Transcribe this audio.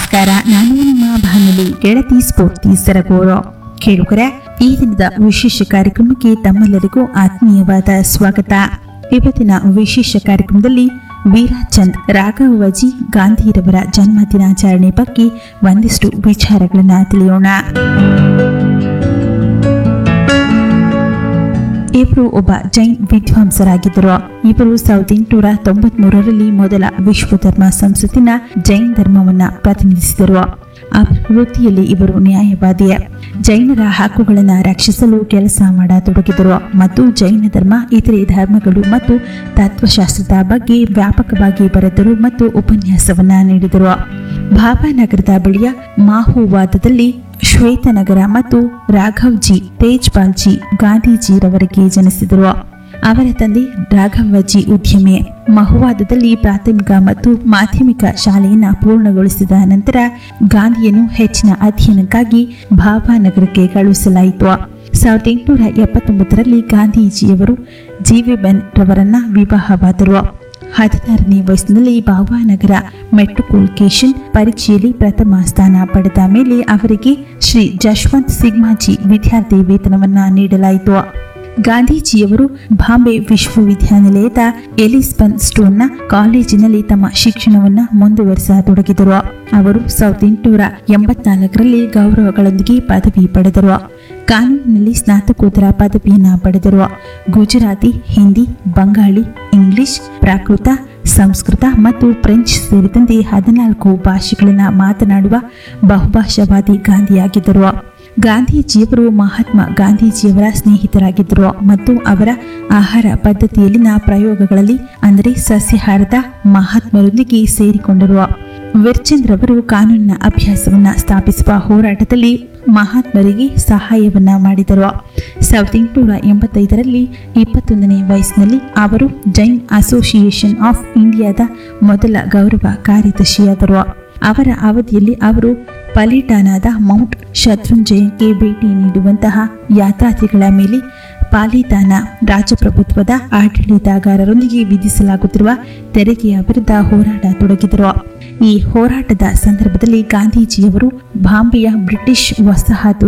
ನಮಸ್ಕಾರ ನಾನು ನಿಮ್ಮ ಬಾನುಲಿ ಗೆಳತಿ ಸ್ಫೂರ್ತಿ ಸರಗೂರು ಕೇಳುಗರೆ ಈ ದಿನದ ವಿಶೇಷ ಕಾರ್ಯಕ್ರಮಕ್ಕೆ ತಮ್ಮೆಲ್ಲರಿಗೂ ಆತ್ಮೀಯವಾದ ಸ್ವಾಗತ ಇವತ್ತಿನ ವಿಶೇಷ ಕಾರ್ಯಕ್ರಮದಲ್ಲಿ ವೀರಾಚಂದ್ ರಾಘವಜಿ ಗಾಂಧಿರವರ ಜನ್ಮ ದಿನಾಚರಣೆ ಬಗ್ಗೆ ಒಂದಿಷ್ಟು ವಿಚಾರಗಳನ್ನ ತಿಳಿಯೋಣ ಇವರು ಒಬ್ಬ ಜೈನ್ ವಿದ್ವಾಂಸರಾಗಿದ್ದರು ಇವರು ಸಾವಿರದ ಎಂಟುನೂರ ತೊಂಬತ್ ಮೂರರಲ್ಲಿ ಮೊದಲ ವಿಶ್ವ ಧರ್ಮ ಸಂಸತ್ತಿನ ಜೈನ್ ಧರ್ಮವನ್ನ ಪ್ರತಿನಿಧಿಸಿದರು ಆ ವೃತ್ತಿಯಲ್ಲಿ ಇವರು ನ್ಯಾಯವಾದಿ ಜೈನರ ಹಕ್ಕುಗಳನ್ನು ರಕ್ಷಿಸಲು ಕೆಲಸ ಮಾಡತೊಡಗಿದರು ಮತ್ತು ಜೈನ ಧರ್ಮ ಇತರೆ ಧರ್ಮಗಳು ಮತ್ತು ತತ್ವಶಾಸ್ತ್ರದ ಬಗ್ಗೆ ವ್ಯಾಪಕವಾಗಿ ಬರೆದರು ಮತ್ತು ಉಪನ್ಯಾಸವನ್ನ ನೀಡಿದರು ಭಾಭಾನಗರದ ಬಳಿಯ ಮಾಹುವಾದದಲ್ಲಿ ಶ್ವೇತನಗರ ಮತ್ತು ರಾಘವ್ಜಿ ತೇಜ್ಪಾಲ್ಜಿ ಗಾಂಧೀಜಿರವರಿಗೆ ಜನಿಸಿದರು ಅವರ ತಂದೆ ರಾಘವಜಿ ಉದ್ಯಮಿ ಮಹುವಾದದಲ್ಲಿ ಪ್ರಾಥಮಿಕ ಮತ್ತು ಮಾಧ್ಯಮಿಕ ಶಾಲೆಯನ್ನ ಪೂರ್ಣಗೊಳಿಸಿದ ನಂತರ ಗಾಂಧಿಯನ್ನು ಹೆಚ್ಚಿನ ಅಧ್ಯಯನಕ್ಕಾಗಿ ಭಾಭಾನಗರಕ್ಕೆ ಕಳುಹಿಸಲಾಯಿತು ಸಾವಿರದ ಎಂಟುನೂರ ಎಪ್ಪತ್ತೊಂಬತ್ತರಲ್ಲಿ ಗಾಂಧೀಜಿಯವರು ಜೀವಿಬೆನ್ ರವರನ್ನ ವಿವಾಹವಾದರು ಹದಿನಾರನೇ ವಯಸ್ಸಿನಲ್ಲಿ ಭಾವನಗರ ಮೆಟ್ರೋಪೊಲಿಟೇಷನ್ ಪರೀಕ್ಷೆಯಲ್ಲಿ ಪ್ರಥಮ ಸ್ಥಾನ ಪಡೆದ ಮೇಲೆ ಅವರಿಗೆ ಶ್ರೀ ಜಶ್ವಂತ್ ಸಿಗ್ಮಾಜಿ ವಿದ್ಯಾರ್ಥಿ ವೇತನವನ್ನ ನೀಡಲಾಯಿತು ಗಾಂಧೀಜಿಯವರು ಬಾಂಬೆ ವಿಶ್ವವಿದ್ಯಾನಿಲಯದ ಎಲಿಸ್ಬನ್ ಸ್ಟೋನ್ನ ಕಾಲೇಜಿನಲ್ಲಿ ತಮ್ಮ ಶಿಕ್ಷಣವನ್ನ ಮುಂದುವರಿಸತೊಡಗಿದರು ಅವರು ಸಾವಿರದ ಎಂಟುನೂರ ಎಂಬತ್ನಾಲ್ಕರಲ್ಲಿ ಗೌರವಗಳೊಂದಿಗೆ ಪದವಿ ಪಡೆದರು ಕಾನೂನಿನಲ್ಲಿ ಸ್ನಾತಕೋತ್ತರ ಪದವಿಯನ್ನ ಪಡೆದರು ಗುಜರಾತಿ ಹಿಂದಿ ಬಂಗಾಳಿ ಇಂಗ್ಲಿಷ್ ಪ್ರಾಕೃತ ಸಂಸ್ಕೃತ ಮತ್ತು ಫ್ರೆಂಚ್ ಸೇರಿದಂತೆ ಹದಿನಾಲ್ಕು ಭಾಷೆಗಳನ್ನು ಮಾತನಾಡುವ ಬಹುಭಾಷಾವಾದಿ ಗಾಂಧಿಯಾಗಿದ್ದರು ಗಾಂಧೀಜಿಯವರು ಮಹಾತ್ಮ ಗಾಂಧೀಜಿಯವರ ಸ್ನೇಹಿತರಾಗಿದ್ದರು ಮತ್ತು ಅವರ ಆಹಾರ ಪದ್ಧತಿಯಲ್ಲಿನ ಪ್ರಯೋಗಗಳಲ್ಲಿ ಅಂದರೆ ಸಸ್ಯಾಹಾರದ ಮಹಾತ್ಮರೊಂದಿಗೆ ಸೇರಿಕೊಂಡರು ವಿರ್ಚಂದ್ ರವರು ಕಾನೂನಿನ ಅಭ್ಯಾಸವನ್ನ ಸ್ಥಾಪಿಸುವ ಹೋರಾಟದಲ್ಲಿ ಮಹಾತ್ಮರಿಗೆ ಸಹಾಯವನ್ನ ಮಾಡಿದರು ಸಾವಿರದ ಎಂಟುನೂರ ಎಂಬತ್ತೈದರಲ್ಲಿ ಇಪ್ಪತ್ತೊಂದನೇ ವಯಸ್ಸಿನಲ್ಲಿ ಅವರು ಜೈನ್ ಅಸೋಸಿಯೇಷನ್ ಆಫ್ ಇಂಡಿಯಾದ ಮೊದಲ ಗೌರವ ಕಾರ್ಯದರ್ಶಿಯಾದರು ಅವರ ಅವಧಿಯಲ್ಲಿ ಅವರು ಪಲಿಟಾನಾದ ಮೌಂಟ್ ಶತ್ರುಂಜಯಕ್ಕೆ ಭೇಟಿ ನೀಡುವಂತಹ ಯಾತ್ರಾರ್ಥಿಗಳ ಮೇಲೆ ಪಾಲಿತಾನ ರಾಜಪ್ರಭುತ್ವದ ಆಡಳಿತಗಾರರೊಂದಿಗೆ ವಿಧಿಸಲಾಗುತ್ತಿರುವ ತೆರಿಗೆಯ ವಿರುದ್ಧ ಹೋರಾಟ ತೊಡಗಿದರು ಈ ಹೋರಾಟದ ಸಂದರ್ಭದಲ್ಲಿ ಗಾಂಧೀಜಿಯವರು ಬಾಂಬೆಯ ಬ್ರಿಟಿಷ್ ವಸಾಹತು